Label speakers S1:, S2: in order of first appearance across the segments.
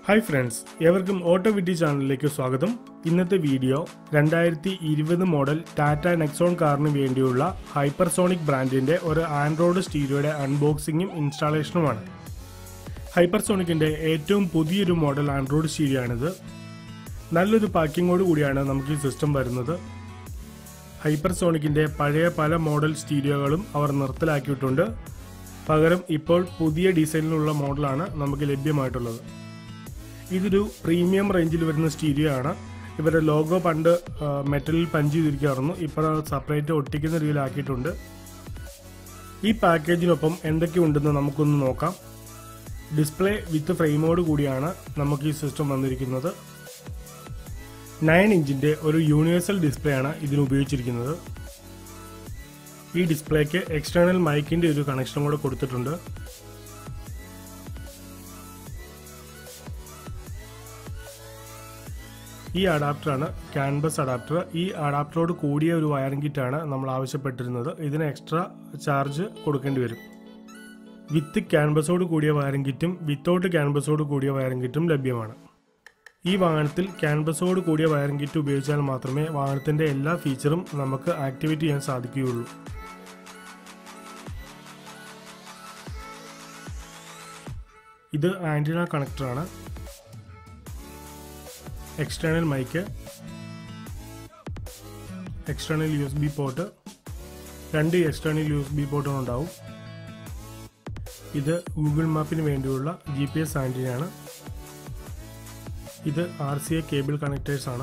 S1: Hi friends ഏവർക്കും auto വിറ്റി ചാനലിലേക്ക് സ്വാഗതം ഇന്നത്തെ വീഡിയോ രണ്ടായിരത്തി ഇരുപത് മോഡൽ ടാറ്റ നെക്സോൺ കാറിന് വേണ്ടിയുള്ള ഹൈപ്പർസോണിക് ബ്രാൻഡിന്റെ ഒരു ആൻഡ്രോയിഡ് സ്റ്റീരിയോയുടെ അൺബോക്സിംഗും ഇൻസ്റ്റാളേഷനുമാണ് ഹൈപ്പർസോണിക്കിന്റെ ഏറ്റവും പുതിയൊരു മോഡൽ ആൻഡ്രോയിഡ് സ്റ്റീരിയോ ആണിത് നല്ലൊരു പാക്കിങ്ങോട് കൂടിയാണ് നമുക്ക് ഈ സിസ്റ്റം വരുന്നത് ഹൈപ്പർസോണിക്കിന്റെ പഴയ പല മോഡൽ സ്റ്റീരിയോകളും അവർ നിർത്തലാക്കിയിട്ടുണ്ട് പകരം ഇപ്പോൾ പുതിയ ഡിസൈനിലുള്ള മോഡലാണ് നമുക്ക് ലഭ്യമായിട്ടുള്ളത് ഇതൊരു പ്രീമിയം റേഞ്ചിൽ വരുന്ന സ്റ്റീരിയോ ആണ് ഇവരുടെ ലോഗോ പണ്ട് ആ, മെറ്റലിൽ പഞ്ച് ചെയ്തിരിക്കാറുന്നു ഇപ്പോൾ സെപ്പറേറ്റ് ഒട്ടിക്കുന്ന രീതിയിലാക്കിയിട്ടുണ്ട് ഈ പാക്കേജിനൊപ്പം എന്തൊക്കെ ഉണ്ടെന്ന് നമുക്കൊന്ന് നോക്കാം ഡിസ്പ്ലേ വിത്ത് ഫ്രെയിമോട് കൂടിയാണ് നമുക്ക് ഈ സിസ്റ്റം വന്നിരിക്കുന്നത് നയൻ ഇഞ്ചിന്റെ ഒരു യൂണിവേഴ്സൽ ഡിസ്പ്ലേ ആണ് ഇതിന് ഉപയോഗിച്ചിരിക്കുന്നത് ഈ ഡിസ്പ്ലേക്ക് എക്സ്റ്റേണൽ മൈക്കിന്റെ ഒരു കണക്ഷൻ കൂടെ കൊടുത്തിട്ടുണ്ട് ഈ അഡാപ്റ്ററാണ് ക്യാൻബസ് അഡാപ്റ്റർ ഈ അഡാപ്റ്ററോട് കൂടിയ ഒരു വയറിംഗ് കിറ്റാണ് നമ്മൾ ആവശ്യപ്പെട്ടിരുന്നത് ഇതിന് എക്സ്ട്രാ ചാർജ് കൊടുക്കേണ്ടി വരും വിത്ത് ക്യാൻബസോട് കൂടിയ വയറിംഗ് കിറ്റും വിത്തൗട്ട് ക്യാൻബസോട് കൂടിയ വയറിംഗ് കിറ്റും ലഭ്യമാണ് ഈ വാഹനത്തിൽ ക്യാൻബസോട് കൂടിയ വയറിംഗ് കിറ്റ് ഉപയോഗിച്ചാൽ മാത്രമേ വാഹനത്തിന്റെ എല്ലാ ഫീച്ചറും നമുക്ക് ആക്ടിവേറ്റ് ചെയ്യാൻ സാധിക്കുകയുള്ളൂ ഇത് ആന്റിന കണക്ടറാണ് external mic external U S B port രണ്ട് എക്സ്റ്റേണൽ യു എസ് ബി പോർട്ടുകൾ ഉണ്ടാവും ഇത് ഗൂഗിൾ മാപ്പിന് വേണ്ടിയുള്ള ജി പി എസ് ആൻറ്റിനയാണ് ഇത് R C A cable connectors ആണ്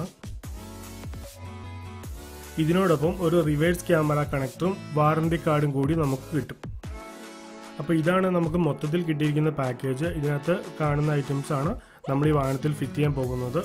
S1: ഇതിനോടൊപ്പം ഒരു റിവേഴ്സ് ക്യാമറ കണക്ടറും വാറണ്ടി കാർഡും കൂടി നമുക്ക് കിട്ടും അപ്പോൾ ഇതാണ് നമുക്ക് മൊത്തത്തിൽ കിട്ടിയിരിക്കുന്ന പാക്കേജ് ഇതിനകത്ത് കാണുന്ന ഐറ്റംസ് ആണ് നമ്മൾ ഈ വാഹനത്തിൽ ഫിറ്റ് ചെയ്യാൻ പോകുന്നത്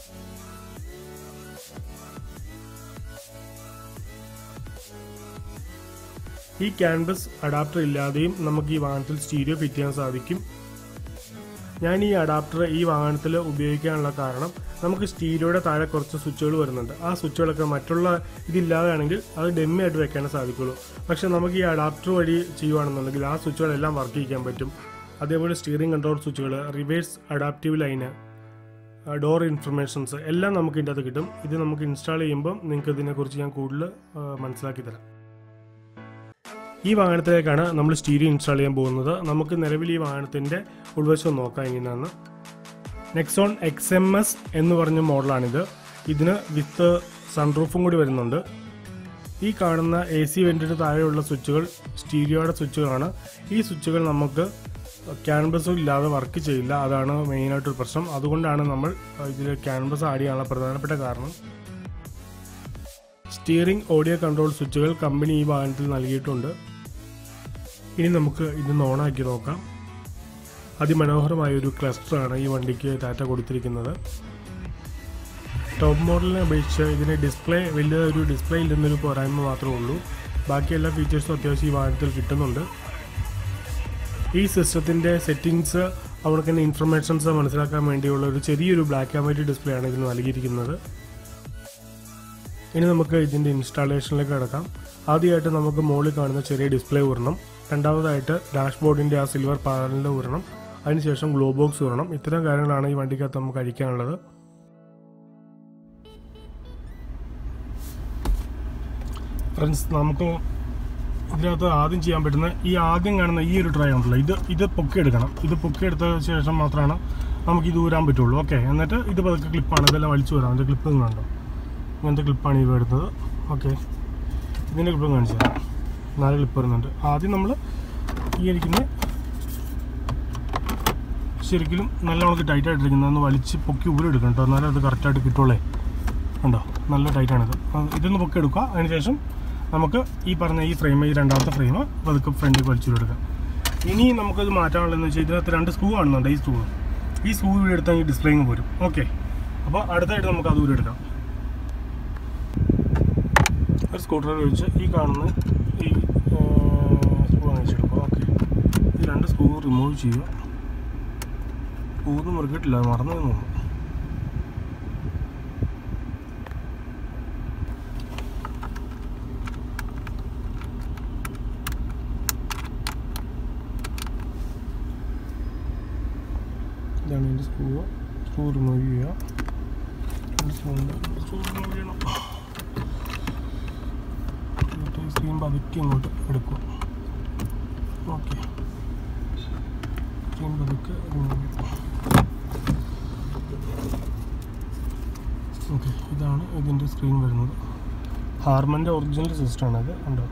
S1: ഈ ക്യാൻവസ് അഡാപ്റ്റർ ഇല്ലാതെയും നമുക്ക് ഈ വാഹനത്തിൽ സ്റ്റീരിയോ ഫിറ്റ് ചെയ്യാൻ സാധിക്കും ഞാൻ ഈ അഡാപ്റ്റർ ഈ വാഹനത്തിൽ ഉപയോഗിക്കാനുള്ള കാരണം നമുക്ക് സ്റ്റീരിയോയുടെ താഴെ കുറച്ച് സ്വിച്ചുകൾ വരുന്നുണ്ട് ആ സ്വിച്ചുകളൊക്കെ മറ്റുള്ള ഇതില്ലാതെയാണെങ്കിൽ അത് ഡെമ്മി ആയിട്ട് വെക്കാനേ സാധിക്കുള്ളൂ പക്ഷെ നമുക്ക് ഈ അഡാപ്റ്റർ വഴി ചെയ്യുവാണെന്നുണ്ടെങ്കിൽ ആ സ്വിച്ചുകളെല്ലാം വർക്ക് ചെയ്യിക്കാൻ പറ്റും അതേപോലെ സ്റ്റിയറിംഗ് കൺട്രോൾ സ്വിച്ചുകൾ reverse adaptive line door informations എല്ലാം നമുക്ക് ഇതിൻ്റെ അകത്ത് കിട്ടും ഇത് നമുക്ക് ഇൻസ്റ്റാൾ ചെയ്യുമ്പോൾ നിങ്ങൾക്ക് ഇതിനെക്കുറിച്ച് ഞാൻ കൂടുതൽ ആ, മനസ്സിലാക്കി തരാം ഈ വാഹനത്തിലേക്കാണ് നമ്മൾ സ്റ്റീരിയോ ഇൻസ്റ്റാൾ ചെയ്യാൻ പോകുന്നത് നമുക്ക് നിലവിൽ ഈ വാഹനത്തിൻ്റെ ഉൾവശം നോക്കാം എങ്ങനെയാണെന്ന് നെക്സോൺ എക്സ് എം എസ് എന്ന് പറഞ്ഞ മോഡലാണിത് ഇതിന് വിത്ത് സൺറൂഫും കൂടി വരുന്നുണ്ട് ഈ കാണുന്ന എ സി വെൻറ്റിന് താഴെയുള്ള സ്വിച്ചുകൾ സ്റ്റീരിയോയുടെ സ്വിച്ചുകളാണ് ഈ സ്വിച്ചുകൾ നമുക്ക് ക്യാൻവസും ഇല്ലാതെ വർക്ക് ചെയ്യില്ല അതാണ് മെയിനായിട്ടൊരു പ്രശ്നം അതുകൊണ്ടാണ് നമ്മൾ ഇതിൽ ക്യാൻവസ് ആഡ് ചെയ്യാനുള്ള പ്രധാനപ്പെട്ട കാരണം സ്റ്റിയറിംഗ് ഓഡിയോ കൺട്രോൾ സ്വിച്ചുകൾ കമ്പനി ഈ വാഹനത്തിൽ നൽകിയിട്ടുണ്ട് ഇനി നമുക്ക് ഇതൊന്ന് ഓണാക്കി നോക്കാം അതിമനോഹരമായ ഒരു ക്ലസ്റ്ററാണ് ഈ വണ്ടിക്ക് ടാറ്റ കൊടുത്തിരിക്കുന്നത് ടോപ്പ് മോഡലിനെ അപേക്ഷിച്ച് ഇതിന് ഡിസ്പ്ലേ വലിയ ഒരു ഡിസ്പ്ലേ ഇല്ലെന്നൊരു പോരായ്മ മാത്രമേ ഉള്ളൂ ബാക്കി എല്ലാ ഫീച്ചേഴ്സും അത്യാവശ്യം ഈ വാഹനത്തിൽ കിട്ടുന്നുണ്ട് ഈ സിസ്റ്റത്തിൻ്റെ സെറ്റിങ്സ് അവർക്ക് തന്നെ ഇൻഫർമേഷൻസ് മനസ്സിലാക്കാൻ വേണ്ടിയുള്ള ഒരു ചെറിയൊരു ബ്ലാക്ക് ആൻഡ് വൈറ്റ് ഡിസ്പ്ലേ ആണ് ഇതിന് നൽകിയിരിക്കുന്നത് ഇനി നമുക്ക് ഇതിൻ്റെ ഇൻസ്റ്റാളേഷനിലേക്ക് കിടക്കാം ആദ്യമായിട്ട് നമുക്ക് മുകളിൽ കാണുന്ന ചെറിയ ഡിസ്പ്ലേ ഊരണം രണ്ടാമതായിട്ട് ഡാഷ്ബോർഡിൻ്റെ ആ സിൽവർ പാനലിൽ ഊരണം അതിനുശേഷം ഗ്ലോ ബോക്സ് ഊരണം ഇത്തരം കാര്യങ്ങളാണ് ഈ വണ്ടിക്കകത്ത് നമുക്ക് അഴിക്കാനുള്ളത് ഫ്രണ്ട്സ് നമുക്ക് ഇതിനകത്ത് ആദ്യം ചെയ്യാൻ പറ്റുന്ന ഈ ആദ്യം കാണുന്ന ഈ ഒരു ട്രൈ ഉണ്ടല്ലോ ഇത് ഇത് പൊക്കിയെടുക്കണം ഇത് പൊക്കിയെടുത്ത ശേഷം മാത്രമാണ് നമുക്ക് ഇത് ഊരാൻ പറ്റുള്ളൂ ഓക്കെ എന്നിട്ട് ഇത് പതുക്കെ ക്ലിപ്പാണ് ഇതെല്ലാം വലിച്ചു വരാം അതിൻ്റെ ക്ലിപ്പ് കണ്ടോ ഇങ്ങനത്തെ ക്ലിപ്പാണ് ഇവ എടുത്തത് ഓക്കെ ഇതിൻ്റെ ക്ലിപ്പ് കാണിച്ചു തരാം നാല് ക്ലിപ്പ് വരുന്നുണ്ട് ആദ്യം നമ്മൾ ഈ ഇരിക്കുന്ന ശരിക്കും നല്ല നമുക്ക് ടൈറ്റായിട്ടിരിക്കുന്നത് ഒന്ന് വലിച്ച് പൊക്കി ഊരെടുക്കണം കേട്ടോ എന്നാലും അത് കറക്റ്റായിട്ട് കിട്ടുള്ളേ ഉണ്ടോ നല്ല ടൈറ്റാണിത് അത് ഇതൊന്ന് പൊക്കി എടുക്കുക അതിനുശേഷം നമുക്ക് ഈ പറഞ്ഞ ഈ ഫ്രെയിം ഈ രണ്ടാമത്തെ ഫ്രെയിം പതുക്കെ ഫ്രണ്ടിൽ വലിച്ചൂരെടുക്കാം ഇനി നമുക്കത് മാറ്റാനുള്ളതെന്ന് വെച്ചാൽ ഇതിനകത്ത് രണ്ട് സ്ക്രൂ കാണുന്നുണ്ട് ഈ സ്ക്രൂ ഈ സ്ക്രൂ ഇവിടെ എടുത്താൽ ഈ ഡിസ്പ്ലേയും വരും ഓക്കെ അപ്പോൾ അടുത്തായിട്ട് നമുക്ക് അത് ഊരെടുക്കാം ഒരു സ്കൂട്ടർ വെച്ച് ഈ കാണുന്ന ഈ സ്ക്രൂ വാങ്ങിച്ചെടുക്കുക ഓക്കെ ഈ രണ്ട് സ്ക്രൂ റിമൂവ് ചെയ്യുക ഊന്ന് മുറുകിയിട്ടില്ല മറന്നു തോന്നുന്നു ഇതാണ് ഇതിൻ്റെ സ്ക്രൂ സ്ക്രൂ റിമൂവ് ചെയ്യുക രണ്ട് സ്ക്രൂ ഉണ്ട് സ്ക്രൂ റിമൂവ് ചെയ്യണം എന്നിട്ട് ഈ സ്ക്രീൻ പതുക്കെ ഇങ്ങോട്ട് എടുക്കുക ഓക്കെ സ്ക്രീൻ പതുക്കെ റിമൂവ് ചെയ്യും ഓക്കെ ഇതാണ് ഇതിൻ്റെ സ്ക്രീൻ വരുന്നത് ഹാർമൻ്റെ ഒറിജിനൽ സിസ്റ്റമാണ് അത് ഉണ്ടോ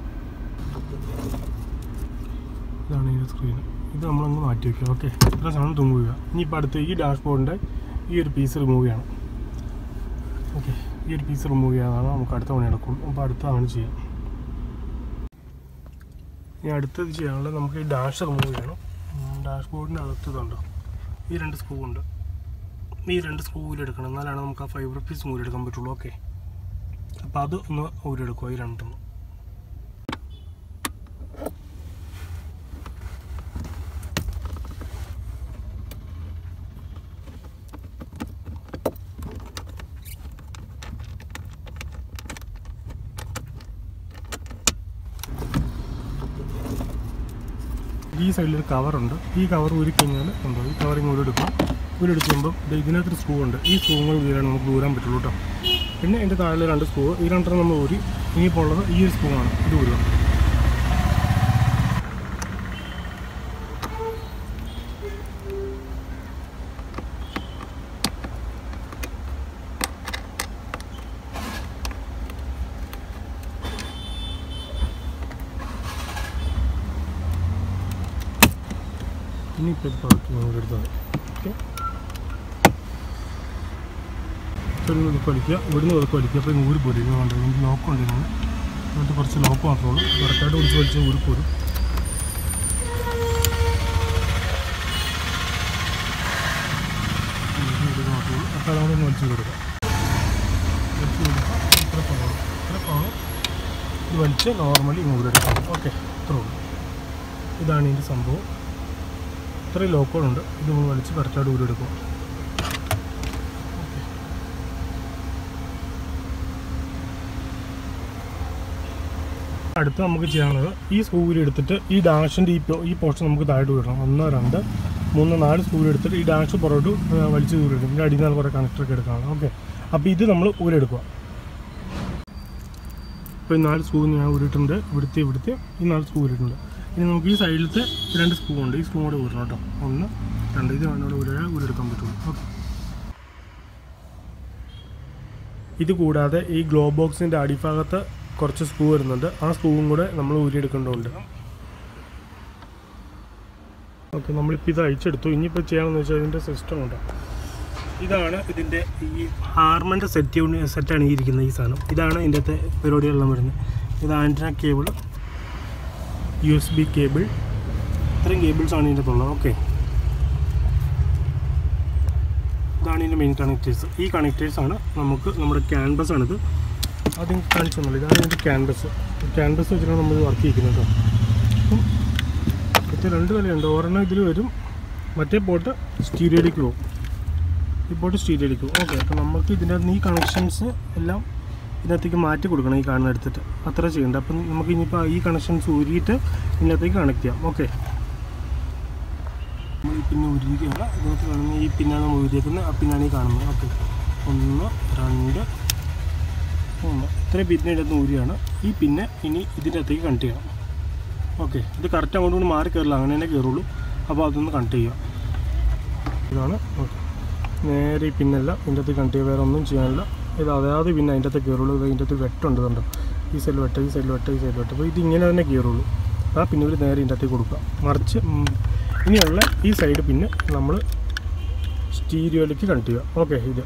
S1: ഇതാണ് ഇതിൻ്റെ സ്ക്രീൻ ഇത് നമ്മളങ്ങ് മാറ്റി വയ്ക്കുക ഓക്കെ ഇത്ര സാധനം റിമൂവ് ചെയ്യുക ഇനിയിപ്പോൾ അടുത്ത് ഈ ഡാഷ്ബോർഡിൻ്റെ ഈ ഒരു പീസ് റിമൂവ് ചെയ്യണം ഓക്കെ ഈ ഒരു പീസ് റിമൂവ് ചെയ്യാതാണ് നമുക്ക് അടുത്ത പണി നടക്കുള്ളൂ അപ്പോൾ അടുത്താണ് ചെയ്യാം ഇനി അടുത്തത് ചെയ്യാനുള്ളത് നമുക്ക് ഈ ഡാഷ് റിമൂവ് ചെയ്യണം ഡാഷ്ബോർഡിൻ്റെ അകത്തതുണ്ടോ ഈ രണ്ട് സ്ക്രൂ ഉണ്ട് ഈ രണ്ട് സ്ക്രൂ ഊരെടുക്കണം എന്നാലാണ് നമുക്ക് ആ ഫൈബർ പീസ് ഊരെടുക്കാൻ പറ്റുള്ളൂ ഓക്കെ അപ്പോൾ അത് ഒന്ന് ഊരെടുക്കുക ഈ രണ്ടെണ്ണം ഈ സൈഡിൽ ഒരു കവറുണ്ട് ഈ കവർ ഊരി കഴിഞ്ഞാൽ ഉണ്ടോ ഈ കവർ ഇങ്ങോട്ട് എടുക്കാം ഊരെടുത്ത് കഴിയുമ്പോൾ ഇത് ഇതിനകത്തൊരു സ്ക്രൂ ഉണ്ട് ഈ സ്ക്രൂകൾ ഊരാണ് നമുക്ക് ഊരാൻ പറ്റുള്ളൂ കേട്ടോ പിന്നെ എൻ്റെ താഴെ രണ്ട് സ്ക്രൂ ഈ രണ്ടെണ്ണം നമ്മൾ ഊരി ഇനിയിപ്പോൾ ഉള്ളത് ഈ ഒരു സ്ക്രൂ ആണ് ഇത് ഊരുക ഇനിയിപ്പോൾ ഇത് പതുക്കെ ഇങ്ങോട്ട് എടുത്താൽ മതി ഓക്കെ ഇവിടുന്ന് ഒതുക്കി വലിക്കുക ഇവിടുന്ന് ഒതുക്കി വലിക്കുക അപ്പോൾ ഊരി പോരും ഇതുകൊണ്ട് ഇതിൻ്റെ ലോക്ക് ഉണ്ട് ഇതിന് എന്നിട്ട് കുറച്ച് ലോക്ക് മാത്രമേ ഉള്ളൂ കറക്റ്റായിട്ട് പിടിച്ച് വലിച്ച് ഊരി പോരും അപ്പോൾ അതവിടെ ഒന്ന് വലിച്ചു കൊടുക്കുക വലിച്ചു കൊടുക്കുക ഇത്ര പോകണം ഇത്ര പോകണം ഇത് വലിച്ച് നോർമലി ഇങ്ങോട്ട് എടുക്കണം ഓക്കെ ഇത്രേ ഉള്ളൂ ഇതാണ് ഇതിൻ്റെ സംഭവം ഇത്രയും ലോക്കുകളുണ്ട് ഇത് നമ്മൾ വലിച്ച് കറക്റ്റായിട്ട് ഊരെടുക്കുക അടുത്ത് നമുക്ക് ചെയ്യാനുള്ളത് ഈ സ്ക്രൂവിൽ എടുത്തിട്ട് ഈ ഡാഷിൻ്റെ ഈ പോ- ഈ പോർഷൻ നമുക്ക് താഴോട്ട് വിടണം ഒന്ന് രണ്ട് മൂന്ന് നാല് സ്ക്രൂ എടുത്തിട്ട് ഈ ഡാഷ് പുറകോട്ട് ആ, വലിച്ച് ഊരിടും ഇതിൻ്റെ അടിയിൽ നിന്ന് കുറേ കണക്ടറൊക്കെ എടുക്കണം ഓക്കെ അപ്പോൾ ഇത് നമ്മൾ ഊരെടുക്കുക ഇപ്പോൾ ഈ നാല് സ്ക്രൂ ഞാൻ ഊരിയിട്ടുണ്ട് ഇവിടുത്തെ ഇവിടുത്തെ ഈ നാല് സ്ക്രൂ ഊരിയിട്ടുണ്ട് ഇനി നമുക്ക് ഈ സൈഡിലത്തെ രണ്ട് സ്ക്രൂ ഉണ്ട് ഈ സ്ക്രൂ കൂടെ ഊരണം കേട്ടോ ഒന്ന് രണ്ട് ഇത് വേണം ഊരാൻ ഊരെടുക്കാൻ പറ്റുള്ളൂ ഓക്കെ ഇത് കൂടാതെ ഈ ഗ്ലോ ബോക്സിൻ്റെ അടിഭാഗത്ത് കുറച്ച് സ്ക്രൂ വരുന്നുണ്ട് ആ സ്ക്രൂവും കൂടെ നമ്മൾ ഊരിയെടുക്കേണ്ടതുണ്ട് ഓക്കെ നമ്മളിപ്പോൾ ഇത് അയച്ചെടുത്തു ഇനിയിപ്പോൾ ചെയ്യാമെന്ന് വെച്ചാൽ ഇതിൻ്റെ സിസ്റ്റം ഉണ്ട് ഇതാണ് ഇതിൻ്റെ ഈ ഹാർമൻ്റെ സെറ്റ് സെറ്റാണ് ഈ ഇരിക്കുന്നത് ഈ സാധനം ഇതാണ് ഇതിൻ്റെ അകത്തെ പരിപാടികളെല്ലാം വരുന്നത് ഇത് antenna cable U S B cable ഇത്രയും കേബിൾസാണ് ഇതിൻ്റെ അകത്തുള്ളത് ഓക്കെ ഇതാണ് ഇതിൻ്റെ മെയിൻ കണക്റ്റേഴ്സ് ഈ കണക്റ്റേഴ്സാണ് നമുക്ക് നമ്മുടെ ക്യാൻവസ് ആണിത് ആദ്യം കാണിച്ചു തന്നുള്ളൂ ഇതാണ് ഇതിൻ്റെ ക്യാൻവസ് ക്യാൻവസ് വെച്ചിട്ടാണ് നമ്മൾ വർക്ക് ചെയ്യിക്കുന്നത് കേട്ടോ അപ്പം ഇത് രണ്ട് വിലയുണ്ട് ഒരെണ്ണം ഇതിൽ വരും മറ്റേ പോട്ട് സ്റ്റീരിയോയിലേക്ക് പോകും ഈ പോട്ട് സ്റ്റീരിയോയിലേക്ക് പോകും ഓക്കെ അപ്പോൾ നമുക്ക് ഇതിൻ്റെ അകത്ത് ഈ കണക്ഷൻസ് എല്ലാം ഇതിനകത്തേക്ക് മാറ്റി കൊടുക്കണം ഈ കാണുന്ന എടുത്തിട്ട് അത്ര ചെയ്യണ്ട അപ്പം നമുക്ക് ഇനിയിപ്പോൾ ഈ കണക്ഷൻസ് ഊരിയിട്ട് ഇതിനകത്തേക്ക് കണക്ട് ചെയ്യാം ഓക്കെ നമ്മൾ ഈ പിന്നെ ഉരുവിക്കുകയാണ് ഇതിനകത്ത് കാണുന്ന ഈ പിന്നാണ് നമ്മൾ ഉരുവിക്കുന്നത് ആ പിന്നാണ് ഈ കാണുന്നത് ഓക്കെ ഒന്ന് രണ്ട് മൂന്ന് ഇത്രയും പിന്നെ ഇതിനകത്ത് ഊരിയാണ് ഈ പിന്നെ ഇനി ഇതിൻ്റെ അകത്തേക്ക് കണക്ട് ചെയ്യണം ഓക്കെ ഇത് കറക്റ്റ് അങ്ങോട്ട് കൊണ്ട് മാറി കയറില്ല അങ്ങനെ തന്നെ കയറുള്ളൂ അപ്പോൾ അതൊന്ന് കണക്ട് ചെയ്യുക ഇതാണ് ഓക്കെ നേരെ ഈ പിന്നല്ല ഇതിൻ്റെ അകത്ത് കണക്ട് ചെയ്യുക വേറെ ഒന്നും ചെയ്യാനില്ല ഇത് അതായത് പിന്നെ അതിൻ്റെ അകത്ത് കയറുള്ളൂ ഇത് അതിൻ്റെ അകത്ത് വെട്ടുണ്ട് കണ്ടോ ഈ സൈഡിൽ വെട്ട ഈ സൈഡിൽ വെട്ട ഈ സൈഡിൽ വെട്ട അപ്പോൾ ഇത് ഇങ്ങനെ തന്നെ കയറുള്ളൂ ആ പിന്നെ ഒരു നേരെ ഇതിൻ്റെ അകത്തേക്ക് കൊടുക്കുക മറിച്ച് ഉം, ഇനിയുള്ള ഈ സൈഡ് പിന്നെ നമ്മൾ സ്റ്റീരിയോയിലേക്ക് കണക്ട് ചെയ്യുക ഓക്കെ ഇത്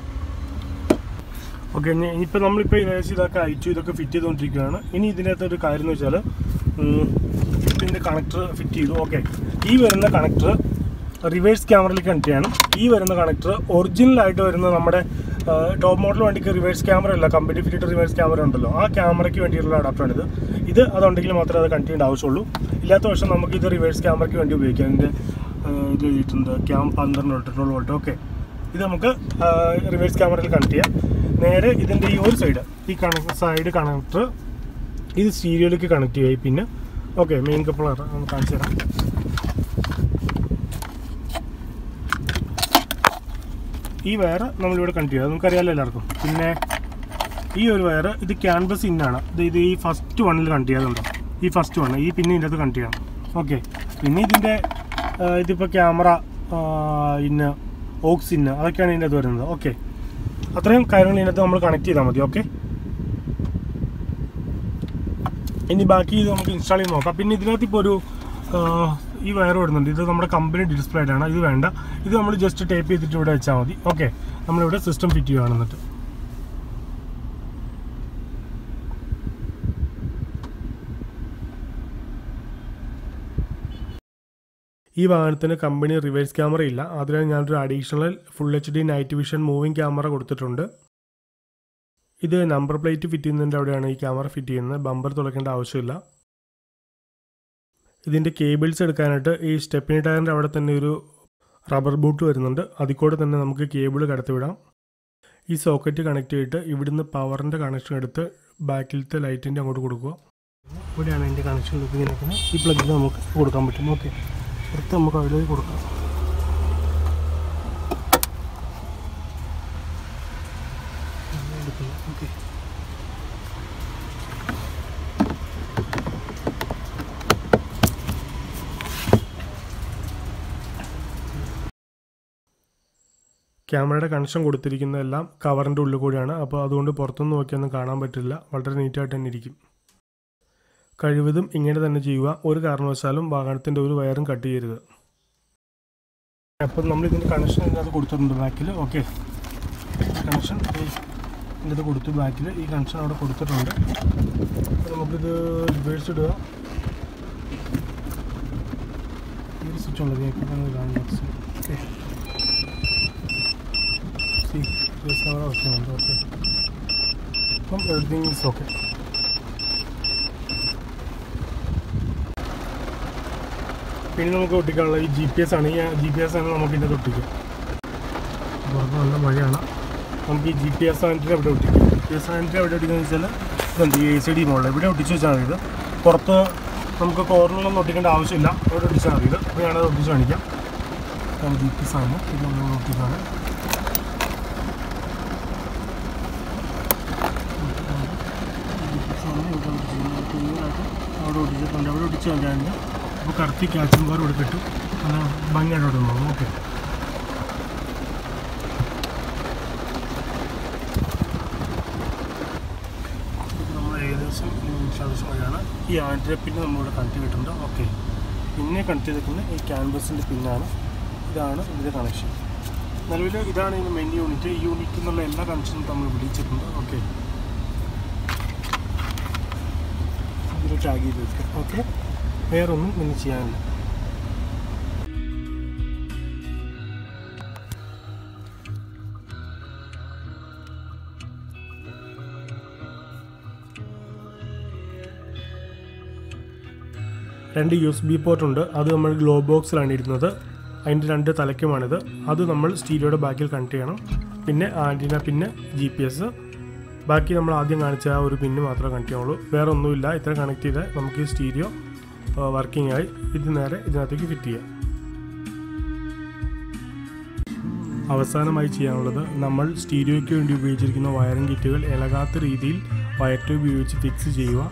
S1: ഓക്കെ ഇനിയിപ്പോൾ നമ്മളിപ്പോൾ ഏകദേശം ഇതൊക്കെ അയച്ചു ഇതൊക്കെ ഫിറ്റ് ചെയ്തുകൊണ്ടിരിക്കുകയാണ് ഇനി ഇതിനകത്ത് ഒരു കാര്യം എന്ന് വെച്ചാൽ ഇതിൻ്റെ കണക്ടർ ഫിറ്റ് ചെയ്തു ഓക്കെ ഈ വരുന്ന കണക്ടർ റിവേഴ്സ് ക്യാമറയിലേക്ക് കണക്ട് ചെയ്യണം ഈ വരുന്ന കണക്ടർ ഒറിജിനലായിട്ട് വരുന്ന നമ്മുടെ ടോപ്പ് മോഡൽ വണ്ടിക്ക് റിവേഴ്സ് ക്യാമറ അല്ല കമ്പനി ഫിറ്റഡ് റിവേഴ്സ് ക്യാമറ ഉണ്ടല്ലോ ആ ക്യാമറയ്ക്ക് വേണ്ടിയിട്ടുള്ള അഡാപ്റ്ററാണിത് ഇത് അതുണ്ടെങ്കിൽ മാത്രമേ അത് കണക്ട് ചെയ്യേണ്ട ആവശ്യമുള്ളൂ ഇല്ലാത്ത പക്ഷം നമുക്ക് ഇത് റിവേഴ്സ് ക്യാമറയ്ക്ക് വേണ്ടി ഉപയോഗിക്കാം ഇതിൻ്റെ ഇത് എഴുതിയിട്ടുണ്ട് ക്യാം പന്ത്രണ്ട് വോൾട്ട് ട്വൽവ് വോൾട്ട് ഓക്കെ ഇത് നമുക്ക് റിവേഴ്സ് ക്യാമറയിൽ കണക്ട് ചെയ്യാം നേരെ ഇതിൻ്റെ ഈ ഒരു സൈഡ് ഈ കണക്ട് സൈഡ് കണക്ടർ ഇത് സ്റ്റീരിയോയിലേക്ക് കണക്ട് ചെയ്യുക പിന്നെ ഓക്കെ മെയിൻ കപ്പിളർ ഒന്ന് കാണിച്ചു തരാം ഈ വയർ നമ്മളിവിടെ കണക്ട് ചെയ്യുക നമുക്കറിയാമല്ലോ എല്ലാവർക്കും പിന്നെ ഈ ഒരു വയർ ഇത് ക്യാൻവസ് ഇന്നാണ് ഇത് ഇത് ഈ ഫസ്റ്റ് വണ്ണിൽ കണക്ട് ചെയ്യാതുണ്ടോ ഈ ഫസ്റ്റ് വൺ ഈ പിന്നെ ഇതിൻ്റെ അകത്ത് കണക്ട് ചെയ്യണം ഓക്കെ പിന്നെ ഇതിൻ്റെ ആ, ഇതിപ്പോൾ ക്യാമറ ഇന്ന് ഓക്സ് ഇന്ന് അതൊക്കെയാണ് ഇതിൻ്റെ അകത്ത് വരുന്നത് ഓക്കെ അത്രയും കാര്യങ്ങൾ ഇതിനകത്ത് നമ്മൾ കണക്ട് ചെയ്താൽ മതി ഓക്കെ ഇനി ബാക്കി ഇത് നമുക്ക് ഇൻസ്റ്റാൾ ചെയ്ത് നോക്കാം പിന്നെ ഇതിനകത്ത് ഇപ്പോൾ ഒരു ആ, ഈ വയർ വരുന്നുണ്ട് ഇത് നമ്മുടെ കമ്പനി ഡിസ്പ്ലേ ആണ് ഇത് വേണ്ട ഇത് നമ്മൾ ജസ്റ്റ് ടേപ്പ് ചെയ്തിട്ട് ഇവിടെ വെച്ചാൽ മതി ഓക്കെ നമ്മളിവിടെ സിസ്റ്റം ഫിറ്റ് ചെയ്യുകയാണ് എന്നിട്ട് ഈ വാഹനത്തിന് കമ്പനി റിവേഴ്സ് ക്യാമറ ഇല്ല അതിനാൽ ഞാനൊരു additional full H D night vision moving camera കൊടുത്തിട്ടുണ്ട് ഇത് നമ്പർ പ്ലേറ്റ് ഫിറ്റ് ചെയ്യുന്നതിൻ്റെ അവിടെയാണ് ഈ ക്യാമറ ഫിറ്റ് ചെയ്യുന്നത് ബമ്പർ തുളയ്ക്കേണ്ട ആവശ്യമില്ല ഇതിൻ്റെ കേബിൾസ് എടുക്കാനായിട്ട് ഈ സ്റ്റെപ്പിനി ടയറിൻ്റെ അവിടെ തന്നെ ഒരു റബ്ബർ ബൂട്ട് വരുന്നുണ്ട് അതിൽ കൂടെ തന്നെ നമുക്ക് കേബിൾ കടത്തിവിടാം ഈ സോക്കറ്റ് കണക്ട് ചെയ്തിട്ട് ഇവിടുന്ന് പവറിൻ്റെ കണക്ഷൻ എടുത്ത് ബാക്കിലത്തെ ലൈറ്റിൻ്റെ അങ്ങോട്ട് കൊടുക്കുക ഇവിടെയാണ് അതിൻ്റെ കണക്ഷൻ ഇങ്ങനെ ഈ പ്ലഗിൽ നമുക്ക് കൊടുക്കാൻ പറ്റും ഓക്കെ എടുത്ത് നമുക്ക് അതിലേക്ക് കൊടുക്കാം ഓക്കെ ക്യാമറയുടെ കണക്ഷൻ കൊടുത്തിരിക്കുന്നതെല്ലാം കവറിൻ്റെ ഉള്ളിൽ കൂടിയാണ് അപ്പോൾ അതുകൊണ്ട് പുറത്തുനിന്ന് നോക്കിയൊന്നും കാണാൻ പറ്റില്ല വളരെ നീറ്റായിട്ട് തന്നെ ഇരിക്കും കഴിവതും ഇങ്ങനെ തന്നെ ചെയ്യുക ഒരു കാരണവശാലും വാഹനത്തിൻ്റെ ഒരു വയറും കട്ട് ചെയ്യരുത് അപ്പം നമ്മൾ ഇതിൻ്റെ കണക്ഷൻ ഇതിനകത്ത് കൊടുത്തിട്ടുണ്ട് ബാക്കിൽ ഓക്കെ കണക്ഷൻ ഇതിനകത്ത് കൊടുത്തു ബാക്കിൽ ഈ കണക്ഷൻ അവിടെ കൊടുത്തിട്ടുണ്ട് അപ്പോൾ നമുക്കിത് റിവേഴ്സ് ഇടുക ഈ ഒരു സ്വിച്ച് ഉള്ളത് ഞാൻ കാണുന്നത് okay see there's no option okay അപ്പം everything is okay പിന്നെ നമുക്ക് ഒട്ടിക്കാനുള്ള ഈ ജി പി എസ് ആണ് ഈ ജി പി എസ് ആണ് നമുക്ക് ഇതിൻ്റെ ഒട്ടിക്കുക പുറത്ത് നല്ല മഴയാണ് നമുക്ക് ഈ ജി പി എസ് സാധനത്തിന് അവിടെ ഒട്ടിക്കാം ജി പി എസ് സാധനത്തിന് എവിടെ ഒട്ടിക്കുന്നത് വെച്ചാൽ ഇതുണ്ട് ഈ എ സി ഡി മോളിൽ ഇവിടെ ഒട്ടിച്ച് വെച്ചാൽ മതി ഇത് പുറത്ത് നമുക്ക് കോർണറിലൊന്നും ഒട്ടിക്കേണ്ട ആവശ്യമില്ല അവിടെ ഒട്ടിച്ചാൽ മതി ഇത് അപ്പോൾ ഞാനത് ഒട്ടിച്ച് കാണിക്കാം ജി പി എസ് ആണ് ഇത് നമ്മൾ ഒട്ടിക്കാണ് അവിടെ ഒട്ടിച്ചിട്ടുണ്ട് അവിടെ ഒട്ടിച്ച് കളയാണ്ട് അപ്പോൾ കറക്റ്റ് ക്യാച്ചും കാർ ഇവിടെ കിട്ടും നല്ല ഭംഗിയായിട്ട് അവിടെ നിന്നോളൂ ഓക്കെ നമ്മൾ ഏകദേശം ഇൻഷാൾസ് വഴിയാണ് ഈ ആൻഡ്ര പിന്നെ നമ്മളിവിടെ കണക്ട് ചെയ്തിട്ടുണ്ട് ഓക്കെ പിന്നെ കണക്ട് ചെയ്തിരിക്കുന്ന ഈ ക്യാൻവസിൻ്റെ പിന്നാണ് ഇതാണ് ഇതിൻ്റെ കണക്ഷൻ നിലവിൽ ഇതാണ് ഇതിൻ്റെ മെയിൻ യൂണിറ്റ് ഈ യൂണിറ്റ് എന്നുള്ള എല്ലാ കണക്ഷനും നമ്മൾ വിളിച്ചിട്ടുണ്ട് ഓക്കെ ഇതിൽ ടാഗ് ചെയ്ത് വെക്കുക ഓക്കെ വേറൊന്നും ഇനി ചെയ്യാനില്ല രണ്ട് യു എസ് ബി പോർട്ട് ഉണ്ട് അത് നമ്മൾ ഗ്ലോ ബോക്സിലാണ് ഇരുന്നത് അതിൻ്റെ രണ്ട് തലയ്ക്കുമാണിത് അത് നമ്മൾ സ്റ്റീരിയോയുടെ ബാക്കിൽ കണക്ട് ചെയ്യണം പിന്നെ ആൻറ്റിന പിന്നെ ജി പി എസ് ബാക്കി നമ്മൾ ആദ്യം കാണിച്ച ആ ഒരു പിന്ന് മാത്രമേ കണക്ട് ചെയ്യുള്ളൂ വേറെ ഒന്നുമില്ല ഇത്ര കണക്ട് ചെയ്താൽ നമുക്ക് ഈ സ്റ്റീരിയോ വർക്കിംഗ് ആയി ഇത് നേരെ ഇതിനകത്തേക്ക് ഫിറ്റ് ചെയ്യാം അവസാനമായി ചെയ്യാനുള്ളത് നമ്മൾ സ്റ്റീരിയോയ്ക്ക് വേണ്ടി ഉപയോഗിച്ചിരിക്കുന്ന വയറിംഗ് കിറ്റുകൾ ഇളകാത്ത രീതിയിൽ വയർ ട്യൂബ് ഉപയോഗിച്ച് ഫിക്സ് ചെയ്യുക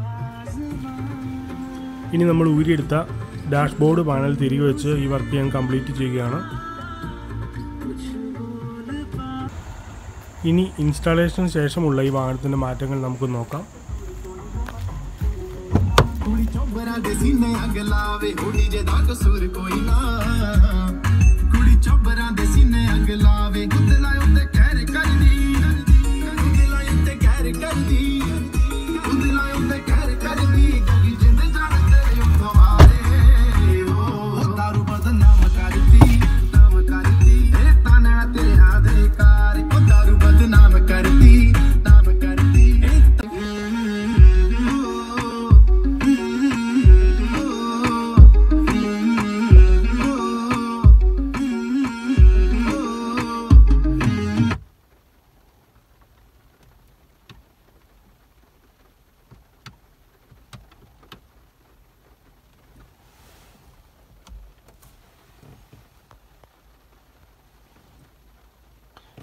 S1: ഇനി നമ്മൾ ഊരിയെടുത്ത ഡാഷ്ബോർഡ് പാനൽ തിരികെ വെച്ച് ഈ വർക്ക് ഞാൻ കംപ്ലീറ്റ് ചെയ്യുകയാണ് ഇനി ഇൻസ്റ്റാളേഷന് ശേഷമുള്ള ഈ വാഹനത്തിൻ്റെ മാറ്റങ്ങൾ നമുക്ക് നോക്കാം
S2: ਕੁੜੀ ਚੋਬਰਾਂ ਦੇ ਸੀਨੇ ਅੱਗ ਲਾਵੇ ਕੁੜੀ ਜੇ ਦਾ ਕਸੂਰ ਕੋਈ ਨਾ ਕੁੜੀ ਚੋਬਰਾਂ ਦੇ ਸੀਨੇ ਅੱਗ ਲਾਵੇ ਉੱਤੇ ਲਾਇ ਉੱਤੇ ਕਹਿਰ ਕਰਦੀ ਉੱਤੇ ਲਾਇ ਉੱਤੇ ਕਹਿਰ ਕਰਦੀ ਉੱਤੇ ਲਾਇ ਉੱਤੇ ਕਹਿਰ ਕਰਦੀ ਕਿਉਂਕਿ ਜਿੰਦ ਜਾਣ ਤੇਰੇ ਉੱਤੋਂ ਆਰੇ ਉਹ ਦਾਰੂ ਬਦਨਾਮ ਕਰਦੀ ਨਾਮ ਕਰਦੀ ਇਹ ਤਾਨਾ ਤੇਰੇ ਆਦੇ ਕਾਰ ਉਹ ਦਾਰੂ ਬਦਨਾਮ ਕਰਦੀ ਨਾਮ ਕਰਦੀ ਇਹ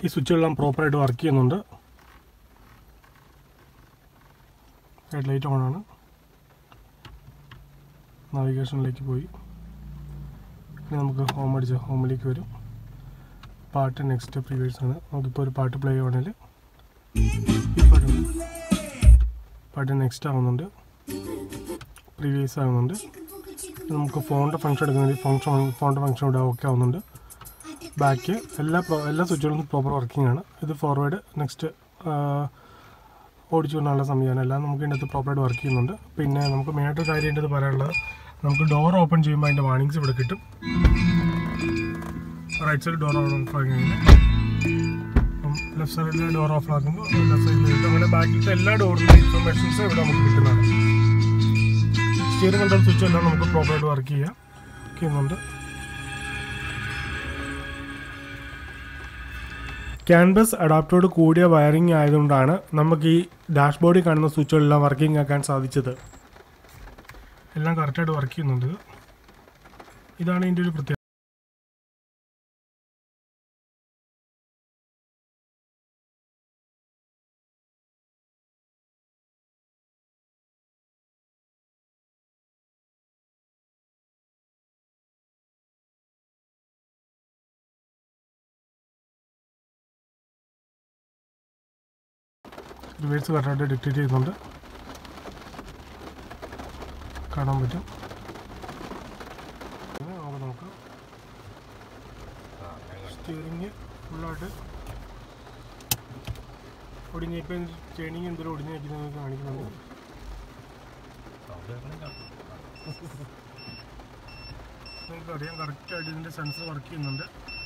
S1: ഈ സ്വിച്ചുകളെല്ലാം പ്രോപ്പറായിട്ട് വർക്ക് ചെയ്യുന്നുണ്ട് ഹെഡ് ലൈറ്റ് ഓൺ ആണ് നാവിഗേഷനിലേക്ക് പോയി ഇനി നമുക്ക് ഹോം അടിച്ച് ഹോമിലേക്ക് വരും പാട്ട് നെക്സ്റ്റ് പ്രീവിയസ് ആണ് നമുക്കിപ്പോൾ ഒരു പാട്ട് പ്ലേ ചെയ്യണമെങ്കിൽ ഈ പാട്ട് മതി. പാട്ട് നെക്സ്റ്റ് ആവുന്നുണ്ട് പ്രീവിയസ് ആവുന്നുണ്ട് നമുക്ക് ഫോണിൻ്റെ ഫംഗ്ഷൻ എടുക്കുന്നെങ്കിൽ ഫംഗ്ഷൻ ഫോണിൻ്റെ ഫംഗ്ഷൻ ഇവിടെ ഓക്കെ ആവുന്നുണ്ട് ബാക്ക് എല്ലാ പ്രോ- എല്ലാ സ്വിച്ചുകളും പ്രോപ്പർ വർക്കിംഗ് ആണ് ഇത് ഫോർവേഡ് നെക്സ്റ്റ് ഓടിച്ചു കൊണ്ടുള്ള സംവിധാനം എല്ലാം നമുക്ക് ഇതിനകത്ത് പ്രോപ്പറായിട്ട് വർക്ക് ചെയ്യുന്നുണ്ട് പിന്നെ നമുക്ക് മെയിനായിട്ട് കാര്യം ഇതിൻ്റെ പറയാനുള്ളത് നമുക്ക് ഡോർ ഓപ്പൺ ചെയ്യുമ്പോൾ അതിൻ്റെ വാണിങ്സ് ഇവിടെ കിട്ടും റൈറ്റ് സൈഡ് ഡോർ ഓഫ് ആക്കി കഴിഞ്ഞാൽ ലെഫ്റ്റ് സൈഡിൽ ഡോർ ഓഫ് ആക്കുമ്പോൾ ലെഫ്റ്റ് സൈഡിൽ കിട്ടും അങ്ങനെ ബാക്കിലത്തെ എല്ലാ ഡോറിൻ്റെ ഇൻഫർമേഷൻസും ഇവിടെ നമുക്ക് കിട്ടുന്നതാണ് സ്റ്റിയറിംഗ് കൺട്രോൾ സ്വിച്ച് എല്ലാം നമുക്ക് പ്രോപ്പറായിട്ട് വർക്ക് ചെയ്യാം ചെയ്യുന്നുണ്ട് ക്യാൻവസ് അഡാപ്റ്ററോട് കൂടിയ വയറിംഗ് ആയതുകൊണ്ടാണ് നമുക്ക് ഈ ഡാഷ്ബോർഡിൽ കാണുന്ന സ്വിച്ചുകളെല്ലാം വർക്കിംഗ് ആക്കാൻ സാധിച്ചത് എല്ലാം കറക്റ്റായിട്ട് വർക്ക് ചെയ്യുന്നുണ്ട് ഇത്. ഇതാണ് ഇതിൻ്റെ ഒരു പ്രത്യേകത റിവേഴ്സ് കറക്റ്റായിട്ട് ഡിക്റ്റേറ്റ് ചെയ്യുന്നുണ്ട് കാണാൻ പറ്റും പിന്നെ നമുക്ക് നോക്കാം സ്റ്റിയറിങ് ഫുള്ളായിട്ട് ഒടിഞ്ഞ ഇപ്പം ട്രെയിനിങ് എന്തെങ്കിലും ഒടിഞ്ഞ് നിൽക്കുന്നത് കാണിക്കുന്നുണ്ട് നിങ്ങൾക്കറിയാം കറക്റ്റായിട്ട് ഇതിൻ്റെ സെൻസർ വർക്ക് ചെയ്യുന്നുണ്ട്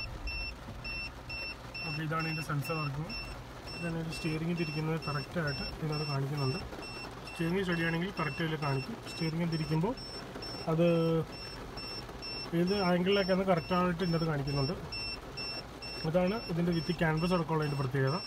S1: അപ്പോൾ ഇതാണ് ഇതിൻ്റെ സെൻസർ വർക്കിംഗ് ഇതാണ് ഒരു സ്റ്റിയറിംഗ് തിരിക്കുന്നത് കറക്റ്റായിട്ട് ഇതിനകത്ത് കാണിക്കുന്നുണ്ട് സ്റ്റിയറിംഗ് ശരിയാണെങ്കിൽ കറക്റ്റ് ഇതിൽ കാണിക്കും സ്റ്റിയറിംഗ് തിരിക്കുമ്പോൾ അത് ഏത് ആംഗിളിലേക്കാണ് കറക്റ്റായിട്ട് ഇതിനകത്ത് കാണിക്കുന്നുണ്ട് അതാണ് ഇതിൻ്റെ വിത്ത് ക്യാൻവസ് അടക്കമുള്ളതിൻ്റെ പ്രത്യേകത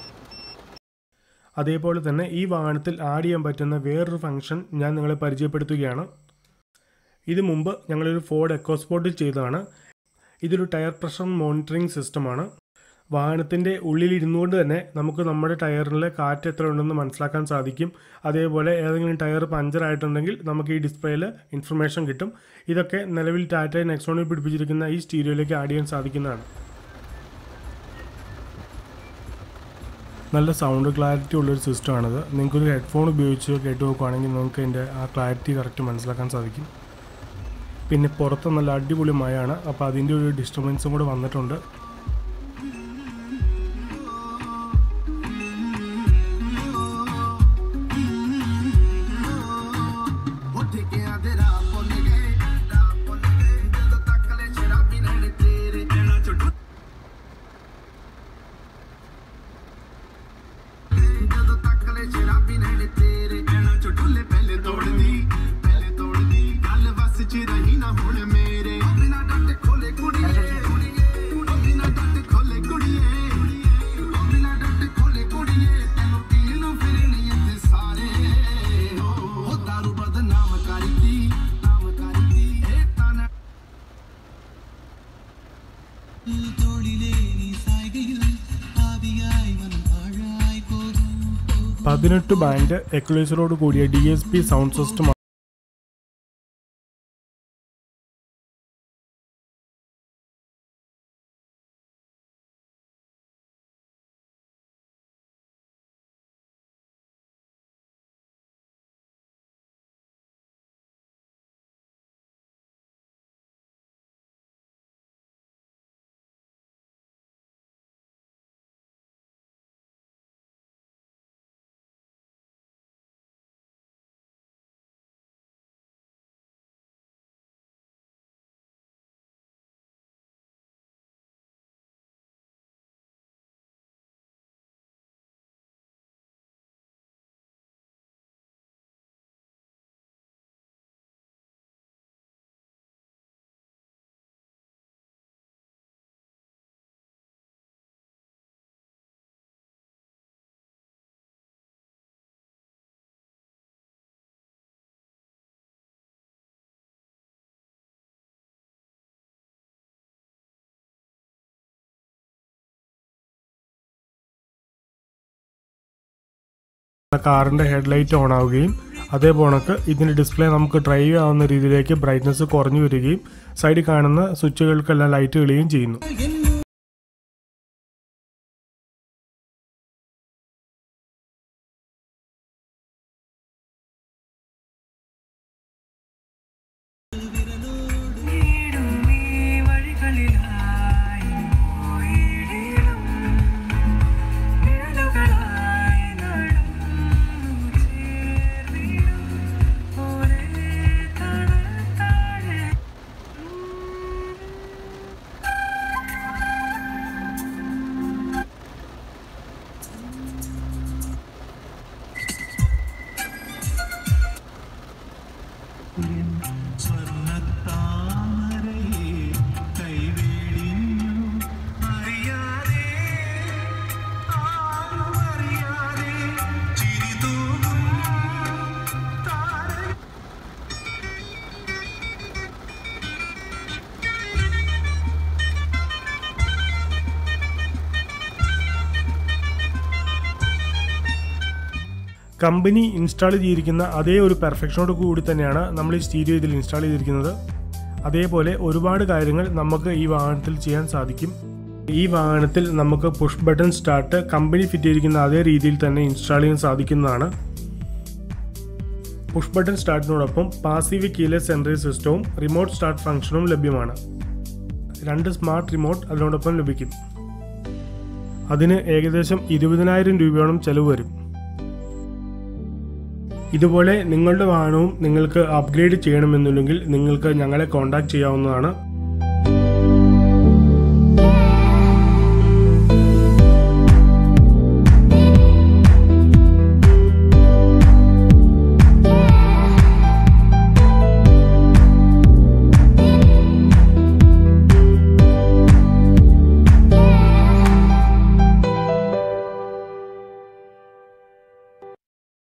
S1: അതേപോലെ തന്നെ ഈ വാഹനത്തിൽ ആഡ് ചെയ്യാൻ പറ്റുന്ന വേറൊരു ഫംഗ്ഷൻ ഞാൻ നിങ്ങളെ പരിചയപ്പെടുത്തുകയാണ് ഇത് മുമ്പ് ഞങ്ങളൊരു ഫോർഡ് എക്കോസ്പോർട്ടിൽ ചെയ്തതാണ് ഇതൊരു ടയർ പ്രഷർ മോണിറ്ററിംഗ് സിസ്റ്റമാണ് വാഹനത്തിൻ്റെ ഉള്ളിൽ ഇരുന്നുകൊണ്ട് തന്നെ നമുക്ക് നമ്മുടെ ടയറിലെ കാറ്റ് എത്ര ഉണ്ടെന്ന് മനസ്സിലാക്കാൻ സാധിക്കും അതേപോലെ ഏതെങ്കിലും ടയർ പഞ്ചർ ആയിട്ടുണ്ടെങ്കിൽ നമുക്ക് ഈ ഡിസ്പ്ലേയിൽ ഇൻഫർമേഷൻ കിട്ടും ഇതൊക്കെ നിലവിൽ ടാറ്റ നെക്സോണിൽ പിടിപ്പിച്ചിരിക്കുന്ന ഈ സ്റ്റീരിയോയിലേക്ക് ആഡ് ചെയ്യാൻ സാധിക്കുന്നതാണ് നല്ല സൗണ്ട് ക്ലാരിറ്റി ഉള്ളൊരു സിസ്റ്റമാണിത് നിങ്ങൾക്കൊരു ഹെഡ്ഫോൺ ഉപയോഗിച്ച് കേട്ട് നോക്കുകയാണെങ്കിൽ നിങ്ങൾക്ക് അതിൻ്റെ ആ ക്ലാരിറ്റി കറക്റ്റ് മനസ്സിലാക്കാൻ സാധിക്കും പിന്നെ പുറത്ത് നല്ല അടിപൊളി മഴയാണ് അപ്പോൾ അതിൻ്റെ ഒരു ഡിസ്റ്റർബൻസും കൂടെ വന്നിട്ടുണ്ട്
S2: ਉੱਠ ਕੇ ਆਦੇ ਰਾਹ ਭੁੱਲ ਗਏ ਰਾਹ ਭੁੱਲ ਗਏ ਜਦੋਂ ਤੱਕ ਲੈ ਸ਼ਰਾਬੀ ਨੈਣ ਤੇਰੇ ਕਹਿਣਾ ਛੁੱਟ ਜਦੋਂ ਤੱਕ ਲੈ ਸ਼ਰਾਬੀ ਨੈਣ ਤੇਰੇ ਕਹਿਣਾ ਛੁੱਟਲੇ ਪਹਿਲੇ ਤੋੜਦੀ ਪਹਿਲੇ ਤੋੜਦੀ ਗੱਲ ਵਸ ਚ ਰਹੀ ਨਾ ਹੁਣ ਮੇਰੇ ਉਹ ਬਿਨਾ ਡੱਟ ਖੋਲੇ ਕੁੜੀਏ ਕੁੜੀਏ ਉਹ ਬਿਨਾ ਡੱਟ ਖੋਲੇ ਕੁੜੀਏ ਉਹ ਬਿਨਾ ਡੱਟ ਖੋਲੇ ਕੁੜੀਏ ਤੈਨੂੰ ਪੀਣ ਨੂੰ ਫਿਰਨੀ ਇੱਥੇ ਸਾਰੇ ਹੋ ਉਹ ਦਾਰੂ ਬਦਨਾਮ ਕਰਦੀ ਨਾਮ ਕਰਦੀ ਇਹ ਤਾਂ ਨਾ
S3: തോളിലേ നീ സായികയിൽ ആവിയായി വനം പാഴായി പോകും
S1: പതിനെട്ട് ബാൻഡ് എക്വലൈസറോട് കൂടിയ D S P sound system കാറിൻ്റെ ഹെഡ്ലൈറ്റ് ഓൺ ആവുകയും അതേപോലെ കണക്ക് ഇതിൻ്റെ ഡിസ്പ്ലേ നമുക്ക് ഡ്രൈവ് ആവുന്ന രീതിയിലേക്ക് ബ്രൈറ്റ്നസ് കുറഞ്ഞു വരികയും സൈഡിൽ കാണുന്ന സ്വിച്ചുകൾക്കെല്ലാം ലൈറ്റ് തെളിയുകയും ചെയ്യുന്നു
S3: സ്വർണ്ണത്താമരയെ കൈവേടിഞ്ഞു അറിയാതെ ആരും അറിയാതെ ചിരിതൂകും താര
S1: കമ്പനി ഇൻസ്റ്റാൾ ചെയ്തിരിക്കുന്ന അതേ ഒരു പെർഫെക്ഷനോട് കൂടി തന്നെയാണ് നമ്മൾ ഈ സ്റ്റീരിയോ ഇതിൽ ഇൻസ്റ്റാൾ ചെയ്തിരിക്കുന്നത് അതേപോലെ ഒരുപാട് കാര്യങ്ങൾ നമുക്ക് ഈ വാഹനത്തിൽ ചെയ്യാൻ സാധിക്കും ഈ വാഹനത്തിൽ നമുക്ക് push button start company fit ചെയ്തിരിക്കുന്ന അതേ രീതിയിൽ തന്നെ ഇൻസ്റ്റാൾ ചെയ്യാൻ സാധിക്കുന്നതാണ് പുഷ് ബട്ടൺ സ്റ്റാർട്ടിനോടൊപ്പം പാസീവ് കീലെസ് സെൻട്രൽ സിസ്റ്റവും റിമോട്ട് സ്റ്റാർട്ട് ഫംഗ്ഷനും ലഭ്യമാണ് രണ്ട് സ്മാർട്ട് റിമോട്ട് അതിനോടൊപ്പം ലഭിക്കും അതിന് ഏകദേശം ഇരുപതിനായിരം രൂപയോളം ചെലവ് വരും ഇതുപോലെ നിങ്ങളുടെ വാഹനവും നിങ്ങൾക്ക് അപ്ഗ്രേഡ് ചെയ്യണമെന്നുണ്ടെങ്കിൽ നിങ്ങൾക്ക് ഞങ്ങളെ കോൺടാക്ട് ചെയ്യാവുന്നതാണ്